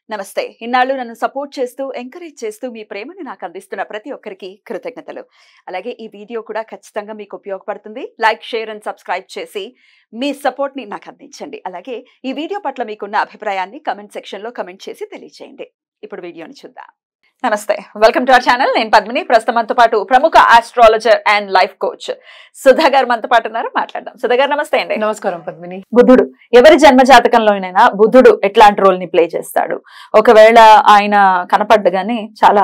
నమస్తే ఇన్నాళ్ళు నన్ను సపోర్ట్ చేస్తూ ఎంకరేజ్ చేస్తూ మీ ప్రేమని నాకు అందిస్తున్న ప్రతి ఒక్కరికి కృతజ్ఞతలు అలాగే ఈ వీడియో కూడా ఖచ్చితంగా మీకు ఉపయోగపడుతుంది లైక్ షేర్ అండ్ సబ్స్క్రైబ్ చేసి మీ సపోర్ట్ ని నాకు అందించండి అలాగే ఈ వీడియో పట్ల మీకున్న అభిప్రాయాన్ని కమెంట్ సెక్షన్ లో కమెంట్ చేసి తెలియజేయండి ఇప్పుడు వీడియోని చూద్దాం నమస్తే వెల్కమ్ టు అవర్ ఛానల్ నేను పద్మిని ప్రస్తుతం మనతో పాటు ప్రముఖ astrologer and life coach Sudha garu మనతో పాటు ఉన్నారు మాట్లాడదాం సుధా గారు నమస్తే అండి నమస్కారం పద్మిని బుద్ధుడు ఎవరి జన్మ జాతకంలోనైనా బుద్ధుడు ఎట్లాంటి రోల్ ని ప్లే చేస్తాడు ఒకవేళ ఆయన కనపడ్డగానే చాలా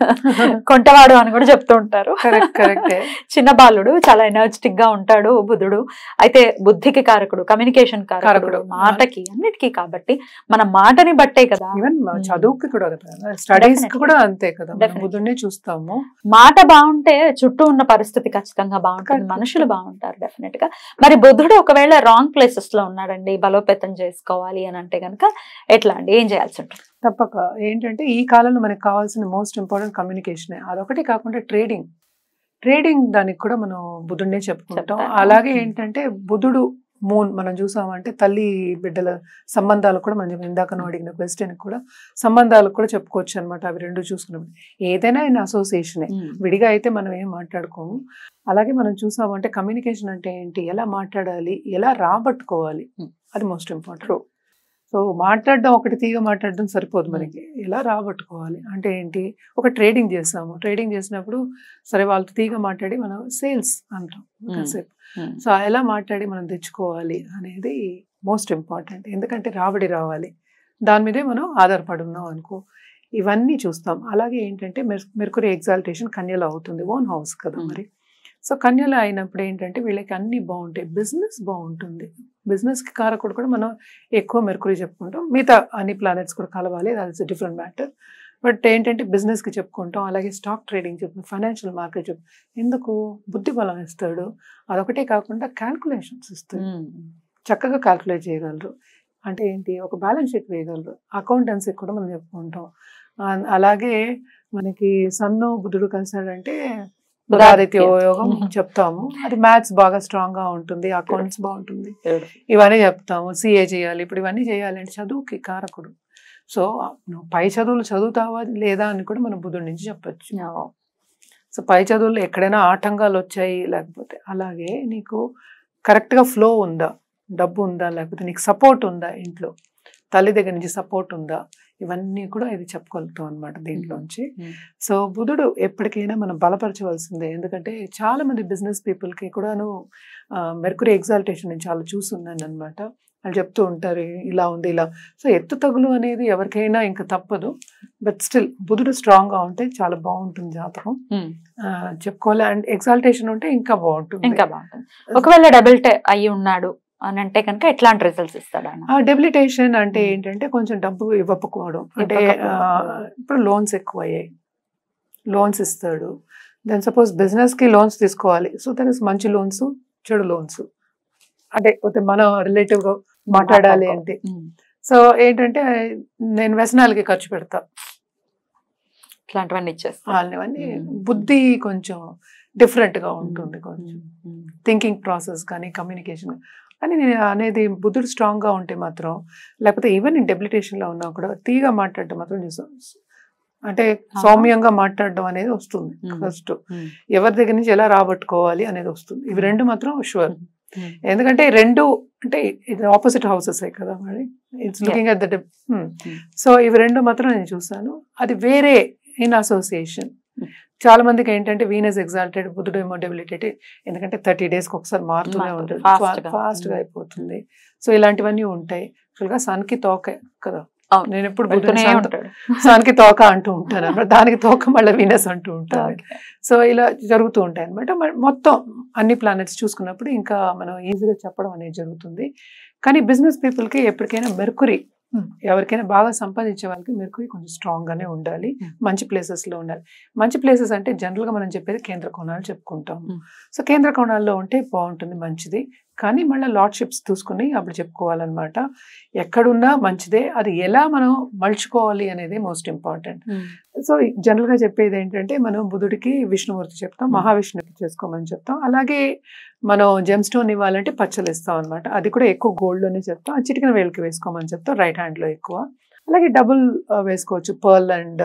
కొంటవాడు అని కూడా చెప్తూ ఉంటారు కరెక్ట్ కరెక్ట్ చిన్న బాలుడు చాలా ఎనర్జెటిక్ గా ఉంటాడు బుద్ధుడు అయితే బుద్ధికి కారకుడు కమ్యూనికేషన్ కారకుడు కారకుడు. మాటకి అన్నిటికీ కాబట్టి మన మాటని బట్టే కదా ఈవెన్ Hmm. చదువుకి కూడా కదా స్టడీస్ కి Definitely. కూడా అంతే కదా మనం Definitely. బుద్ధుడిని చూస్తాము మాట బాగుంటే చుట్టూ ఉన్న పరిస్థితి ఖచ్చితంగా బాగుంటుంది Correct. మనుషులు బాగుంటారు డెఫినెట్ గా మరి బుద్ధుడు ఒకవేళ రాంగ్ ప్లేసెస్ లో ఉన్నాడండి బలోపేతం చేసుకోవాలి అని అంటే గనక ఎట్లా అండి ఏం చేయాల్సి ఉంటుంది తప్పక ఏంటంటే ఈ కాలంలో మనకు కావాల్సిన మోస్ట్ ఇంపార్టెంట్ కమ్యూనికేషన్ అదొకటి కాకుండా ట్రేడింగ్ ట్రేడింగ్ దానికి కూడా మనం బుధుడినే చెప్పుకుంటాం చెప్తారా? అలాగే Hmm. ఏంటంటే బుధుడు మూన్ మనం చూసామంటే తల్లి బిడ్డల సంబంధాలు కూడా మనం ఇందాక నువ్వు అడిగిన క్వశ్చన్ కూడా సంబంధాలకు కూడా చెప్పుకోవచ్చు అనమాట అవి రెండు చూసుకున్నప్పుడు ఏదైనా ఇన్ అసోసియేషనే విడిగా అయితే మనం ఏం మాట్లాడుకోము అలాగే మనం చూసామంటే కమ్యూనికేషన్ అంటే ఏంటి ఎలా మాట్లాడాలి ఎలా రాబట్టుకోవాలి Hmm. అది మోస్ట్ ఇంపార్టెంట్ సో మాట్లాడడం ఒకటి తీగ మాట్లాడడం సరిపోదు మనకి ఎలా రాబట్టుకోవాలి అంటే ఏంటి ఒక ట్రేడింగ్ చేస్తాము ట్రేడింగ్ చేసినప్పుడు సరే వాళ్ళతో తీగ మాట్లాడి మనం సేల్స్ అంటాం కాసేపు సో ఎలా మాట్లాడి మనం తెచ్చుకోవాలి అనేది మోస్ట్ ఇంపార్టెంట్ ఎందుకంటే రాబడి రావాలి దాని మీదే మనం ఆధారపడి ఉన్నాం అనుకో ఇవన్నీ చూస్తాం అలాగే ఏంటంటే మెర్కురీ ఎగ్జాల్టేషన్ కన్యలో అవుతుంది ఓన్ హౌస్ కదా Hmm. మరి సో కన్యలో అయినప్పుడు ఏంటంటే వీళ్ళకి అన్ని బాగుంటాయి బిజినెస్ బాగుంటుంది బిజినెస్కి కారకుడు కూడా మనం ఎక్కువ మెర్కురీ చెప్పుకుంటాం మిగతా అన్ని ప్లానెట్స్ కూడా కలవాలి దాట్స్ డిఫరెంట్ మ్యాటర్ బట్ ఏంటంటే బిజినెస్కి చెప్పుకుంటాం అలాగే స్టాక్ ట్రేడింగ్ చెప్పు ఫైనాన్షియల్ మార్కెట్ చెప్పు ఎందుకు బుద్ధి బలం ఇస్తాడు అదొకటే కాకుండా క్యాల్కులేషన్స్ ఇస్తాడు చక్కగా క్యాల్కులేట్ చేయగలరు అంటే ఏంటి ఒక బ్యాలెన్స్ షీట్ వేయగలరు అకౌంటెన్సీ కూడా మనం చెప్పుకుంటాం ఆ- అలాగే మనకి సన్ను బుద్ధుడు కలిసాడంటే బుధాదిత్య యోగం Mhm. చెప్తాము అది మ్యాథ్స్ బాగా స్ట్రాంగ్ గా ఉంటుంది అకౌంట్స్ బాగుంటుంది ఇవన్నీ చెప్తాము సిఏ చేయాలి ఇప్పుడు ఇవన్నీ చేయాలి అంటే చదువుకి కారకుడు సో నువ్వు పై చదువులు చదువుతావా లేదా అని కూడా మనం బుద్ధుడి నుంచి చెప్పొచ్చు సో పై చదువులు ఎక్కడైనా ఆటంకాలు వచ్చాయి లేకపోతే అలాగే నీకు కరెక్ట్గా ఫ్లో ఉందా డబ్బు ఉందా లేకపోతే నీకు సపోర్ట్ ఉందా ఇంట్లో తల్లి దగ్గర నుంచి సపోర్ట్ ఉందా ఇవన్నీ కూడా ఇది చెప్పుకోగలుగుతాం అనమాట దీంట్లోంచి సో బుధుడు ఎప్పటికైనా మనం బలపరచవలసిందే ఎందుకంటే చాలా మంది బిజినెస్ పీపుల్కి కూడాను మెర్కురీ ఎగ్జాల్టేషన్ నేను చాలా చూస్తున్నాను అనమాట వాళ్ళు చెప్తూ ఉంటారు ఇలా ఉంది ఇలా సో ఎత్తు తగులు అనేది ఎవరికైనా ఇంకా తప్పదు బట్ స్టిల్ బుధుడు స్ట్రాంగ్గా ఉంటే చాలా బాగుంటుంది జాతకం ఆ, చెప్పుకోవాలి అండ్ ఎగ్జాల్టేషన్ ఉంటే ఇంకా బాగుంటుంది ఇంకా బాగుంటుంది ఒకవేళ డబుల్ అయ్యి ఉన్నాడు అని అంటే కనుక ఎట్లాంటి రిజల్ట్స్ ఇస్తాడు ఆయన ఆ డెబిలిటేషన్ అంటే Hmm. ఏంటంటే కొంచెం డబ్బు ఇవ్వకపోవడం అంటే ఇవ్వకపోవడం. ఆ, ఇప్పుడు లోన్స్ ఎక్కువ అయ్యాయి లోన్స్ ఇస్తాడు దెన్ సపోజ్ బిజినెస్ కి లోన్స్ తీసుకోవాలి సో దట్ ఇస్ మంచి లోన్స్ చెడు లోన్స్ అంటే పోతే మన రిలేటివ్ గా మాట్లాడాలి అంటే ఉమ్. సో ఏంటంటే నేను వ్యసనాలకి ఖర్చు పెడతా ఇట్లాంటివన్నీ ఇచ్చేస్తా వాళ్ళని Hmm. బుద్ధి కొంచెం డిఫరెంట్ గా ఉంటుంది కొంచెం ఉమ్, ఉమ్. థింకింగ్ ప్రాసెస్ కానీ కమ్యూనికేషన్ కానీ నేను అనేది బుద్ధుడు స్ట్రాంగ్ గా ఉంటే మాత్రం లేకపోతే ఈవెన్ డెబిలిటేషన్ లో ఉన్నా కూడా తీగా మాట్లాడటం మాత్రం చూసాం అంటే సౌమ్యంగా మాట్లాడడం అనేది వస్తుంది Hmm. ఫస్ట్ ఉమ్. ఎవరి దగ్గర నుంచి ఎలా రాబట్టుకోవాలి అనేది వస్తుంది ఇవి రెండు మాత్రం షూర్ ఉమ్. ఎందుకంటే ఈ రెండు అంటే ఇది ఆపోజిట్ హౌసెస్ కదా మరి it's looking at the so ఇవి రెండు మాత్రం నేను చూసాను అది వేరే ఇన్ అసోసియేషన్ Hmm. చాలా మందికి ఏంటంటే వీనస్ ఎగ్జాల్టెడ్ బుద్ధుడు ఏమో డెబిలిటేటెడ్ ఎందుకంటే థర్టీ డేస్కి ఒకసారి మారుతూనే మారుతుంది. ఉంటుంది Fast గా. ఫాస్ట్ గా Hmm. అయిపోతుంది సో ఇలాంటివన్నీ ఉంటాయి యాక్చువల్గా సన్ కి తోక కదా అవును. నేను ఎప్పుడు వెళ్తూనే బుద్ధుని ఉంటాడు సన్ కి తోక అంటూ ఉంటాను అన్నమాట దానికి తోక మళ్ళీ వీనస్ అంటూ ఉంటాను Okay. సో ఇలా జరుగుతూ ఉంటాయి అనమాట మొత్తం అన్ని ప్లానెట్స్ చూసుకున్నప్పుడు ఇంకా మనం ఈజీగా చెప్పడం అనేది జరుగుతుంది కానీ బిజినెస్ పీపుల్కి ఎప్పటికైనా మెర్కురీ Hmm. ఎవరికైనా బాగా సంపాదించే వాళ్ళకి మెర్కురీ కొంచెం స్ట్రాంగ్ గానే ఉండాలి Hmm. మంచి ప్లేసెస్ లో ఉండాలి మంచి ప్లేసెస్ అంటే జనరల్ గా మనం చెప్పేది కేంద్ర కోణాలు చెప్పుకుంటాం Hmm. సో కేంద్ర కోణాల్లో ఉంటే బాగుంటుంది మంచిది కానీ మళ్ళీ లార్డ్షిప్స్ చూసుకుని అప్పుడు చెప్పుకోవాలన్నమాట ఎక్కడున్నా మంచిదే అది ఎలా మనం మలుచుకోవాలి అనేది మోస్ట్ ఇంపార్టెంట్ సో జనరల్గా చెప్పేది ఏంటంటే మనం బుధుడికి విష్ణుమూర్తి చెప్తాం Hmm. మహావిష్ణుకి చేసుకోమని చెప్తాం అలాగే మనం జెమ్ స్టోన్ ఇవ్వాలంటే పచ్చలు ఇస్తాం అనమాట అది కూడా ఎక్కువ gold లోనే చెప్తాం ఆ చిటికిన వేలికి వేసుకోమని చెప్తాం రైట్ హ్యాండ్లో ఎక్కువ అలాగే డబుల్ వేసుకోవచ్చు పర్ల్ అండ్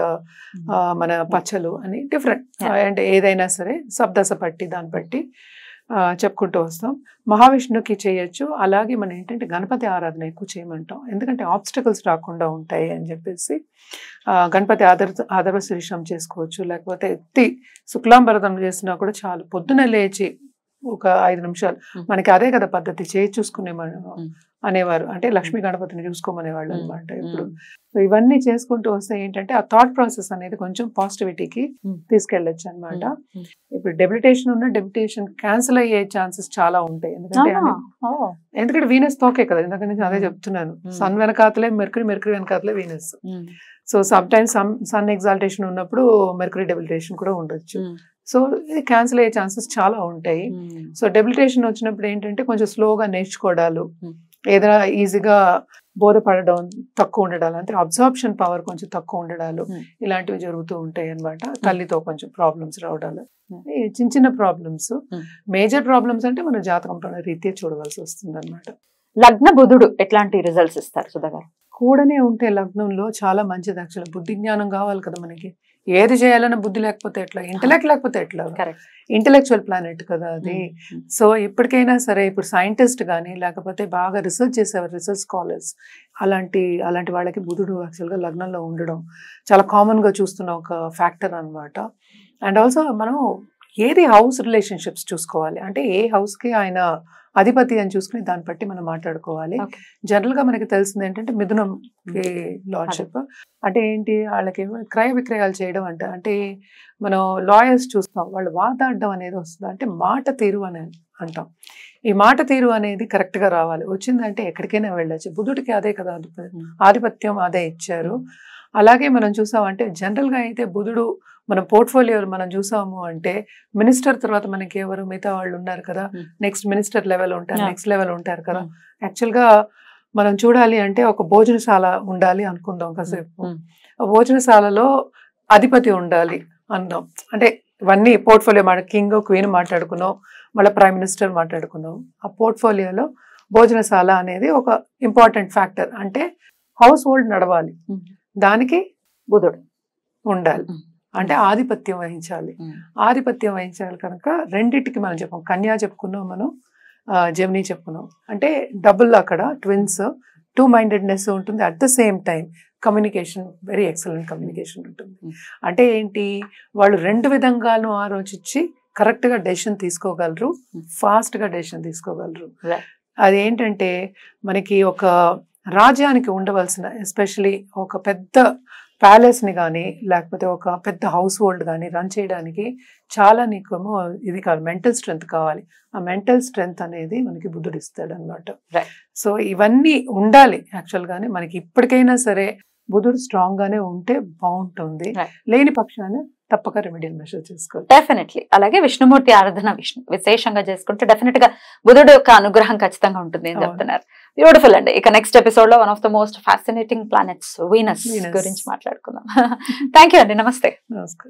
మన పచ్చలు అని డిఫరెంట్ Yeah. అండ్ ఏదైనా సరే సబ్దశ పట్టి దాన్ని బట్టి ఆ, చెప్పుకుంటూ వస్తాం మహావిష్ణుకి చేయొచ్చు అలాగే మనం ఏంటంటే గణపతి ఆరాధన ఎక్కువ చేయమంటాం ఎందుకంటే ఆబ్స్టకల్స్ రాకుండా ఉంటాయి అని చెప్పేసి ఆ, గణపతి ఆదర్ ఆదర్వ శీర్షం చేసుకోవచ్చు లేకపోతే ఎత్తి శుక్లాంబరదం చేసినా కూడా చాలు పొద్దున లేచి ఒక ఐదు నిమిషాలు Hmm. మనకి అదే కదా పద్ధతి చేయి చూసుకునే మన- Hmm. అనేవారు అంటే లక్ష్మీ గణపతిని చూసుకోమనేవాళ్ళు Hmm. అనమాట ఇప్పుడు సో ఇవన్నీ చేసుకుంటూ వస్తే ఏంటంటే ఆ థాట్ ప్రాసెస్ అనేది కొంచెం పాజిటివిటీకి Hmm. తీసుకెళ్ళొచ్చు అనమాట ఇప్పుడు డెబిటేషన్ ఉన్న డెబిటేషన్ క్యాన్సిల్ అయ్యే ఛాన్సెస్ చాలా ఉంటాయి ఎందుకంటే అన్ని- ఎందుకంటే వీనస్ తోకే కదా ఎందుకంటే నేను అదే Hmm. చెప్తున్నాను Hmm. సన్ వెనకాతలే మెర్కురీ మెర్కురీ వెనకాతలే Venus so sometimes sun sun exaltation ఉన్నప్పుడు మెర్కురీ డెబిలిటేషన్ కూడా ఉండొచ్చు సో ఇది క్యాన్సిల్ అయ్యే ఛాన్సెస్ చాలా ఉంటాయి సో డెబిలిటేషన్ వచ్చినప్పుడు ఏంటంటే కొంచెం స్లోగా నేర్చుకోవడాలు Hmm. ఏదైనా ఈజీగా బోధపడడం తక్కువ ఉండడాలు అంటే అబ్జార్ప్షన్ పవర్ కొంచెం తక్కువ ఉండడాలు Hmm. ఇలాంటివి జరుగుతూ ఉంటాయి అన్నమాట తల్లితో కొంచెం ప్రాబ్లమ్స్ రావడాలు Hmm. ఈ చిన్న చిన్న ప్రాబ్లమ్స్ Hmm. మేజర్ ప్రాబ్లమ్స్ అంటే మన జాతకం రీత్యా చూడవలసి వస్తుంది అనమాట లగ్న బుధుడు ఎట్లాంటి రిజల్ట్స్ ఇస్తారు సుధా గారు కూడనే ఉంటే లగ్నంలో చాలా మంచిది యాక్చువల్ బుద్ధి జ్ఞానం కావాలి కదా మనకి ఏది చేయాలన్న బుద్ధి లేకపోతే ఎట్లా ఇంటలెక్ట్ లేకపోతే ఎట్లా కరెక్ట్ ఇంటలెక్చువల్ ప్లానెట్ కదా అది సో ఇప్పటికైనా సరే ఇప్పుడు సైంటిస్ట్ కానీ లేకపోతే బాగా రీసెర్చ్ చేసేవారు రీసెర్చ్ స్కాలర్స్ అలాంటి అలాంటి వాళ్ళకి బుధుడు యాక్చువల్గా లగ్నంలో ఉండడం చాలా కామన్గా చూస్తున్న ఒక ఫ్యాక్టర్ అన్నమాట అండ్ ఆల్సో మనం ఏది హౌస్ రిలేషన్షిప్స్ చూసుకోవాలి అంటే ఏ హౌస్కి ఆయన అధిపతి అని చూసుకుని దాన్ని బట్టి మనం మాట్లాడుకోవాలి Okay. జనరల్గా మనకి తెలిసింది ఏంటంటే మిథునంకి లార్డ్షిప్ అంటే ఏంటి వాళ్ళకి క్రయ విక్రయాలు చేయడం అంట అంటే మనం లాయర్స్ చూస్తాం వాళ్ళు వాదాడడం అనేది వస్తుంది అంటే మాట తీరు అని అంటాం ఈ మాట తీరు అనేది correct గా రావాలి వచ్చిందంటే ఎక్కడికైనా వెళ్ళచ్చు బుధుడికి అదే కదా ఆధిప- Hmm. ఆధిపత్యం అదే ఇచ్చారు అలాగే మనం చూసామంటే జనరల్గా అయితే బుధుడు మన పోర్ట్ఫోలియో మనం చూసాము అంటే మినిస్టర్ తర్వాత మనకి ఎవరు మిగతా వాళ్ళు ఉన్నారు కదా Hmm. నెక్స్ట్ మినిస్టర్ లెవెల్ ఉంటారు Yeah. నెక్స్ట్ లెవెల్ ఉంటారు కదా Hmm. యాక్చువల్గా మనం చూడాలి అంటే ఒక భోజనశాల ఉండాలి అనుకుందాం కాసేపు Hmm. ఆ భోజనశాలలో అధిపతి ఉండాలి అందాం అంటే ఇవన్నీ పోర్ట్ఫోలియో మాట కింగ్ క్వీన్ మాట్లాడుకున్నాం మళ్ళీ ప్రైమ్ మినిస్టర్ మాట్లాడుకున్నాం ఆ పోర్ట్ఫోలియోలో భోజనశాల అనేది ఒక ఇంపార్టెంట్ ఫ్యాక్టర్ అంటే హౌస్ హోల్డ్ నడవాలి Hmm. దానికి బుధుడు ఉండాలి Hmm. అంటే ఆధిపత్యం వహించాలి ఆధిపత్యం వహించాలి కనుక రెండింటికి మనం చెప్పాం కన్యా చెప్పుకున్నాం మనం ఆ, జెమిని చెప్పుకున్నాం అంటే డబుల్ అక్కడ ట్విన్స్ టూ మైండెడ్నెస్ ఉంటుంది at the same time communication very excellent communication ఉంటుంది Mm. అంటే ఏంటి వాళ్ళు రెండు విధంగాను ఆలోచించి కరెక్ట్గా డెసిషన్ తీసుకోగలరు Mm. ఫాస్ట్గా డెసిషన్ తీసుకోగలరు Right. అది ఏంటంటే మనకి ఒక రాజ్యానికి ఉండవలసిన ఎస్పెషలీ ఒక పెద్ద ప్యాలెస్ని కానీ లేకపోతే ఒక పెద్ద హౌస్ హోల్డ్ కానీ రన్ చేయడానికి చాలా నీకేమో ఇది కావాలి మెంటల్ స్ట్రెంగ్త్ కావాలి ఆ మెంటల్ స్ట్రెంగ్త్ అనేది మనకి బుద్ధుడు ఇస్తాడు అనమాట Right. సో ఇవన్నీ ఉండాలి యాక్చువల్గానే మనకి ఇప్పటికైనా సరే బుధుడు స్ట్రాంగ్ గానే ఉంటే బాగుంటుంది Right. లేని పక్షాన తప్పక రెమెడియల్ మెషర్ చేసుకోవాలి డెఫినెట్లీ అలాగే విష్ణుమూర్తి ఆరాధన విష్ణు విశేషంగా చేసుకుంటే డెఫినెట్ గా బుధుడు యొక్క అనుగ్రహం ఖచ్చితంగా ఉంటుంది అని అవును. చెప్తున్నారు బ్యూటిఫుల్ అండి ఇక నెక్స్ట్ ఎపిసోడ్ లో one of the most fascinating planets Venus Venus. గురించి మాట్లాడుకుందాం థ్యాంక్ యూ అండి నమస్తే నమస్కారం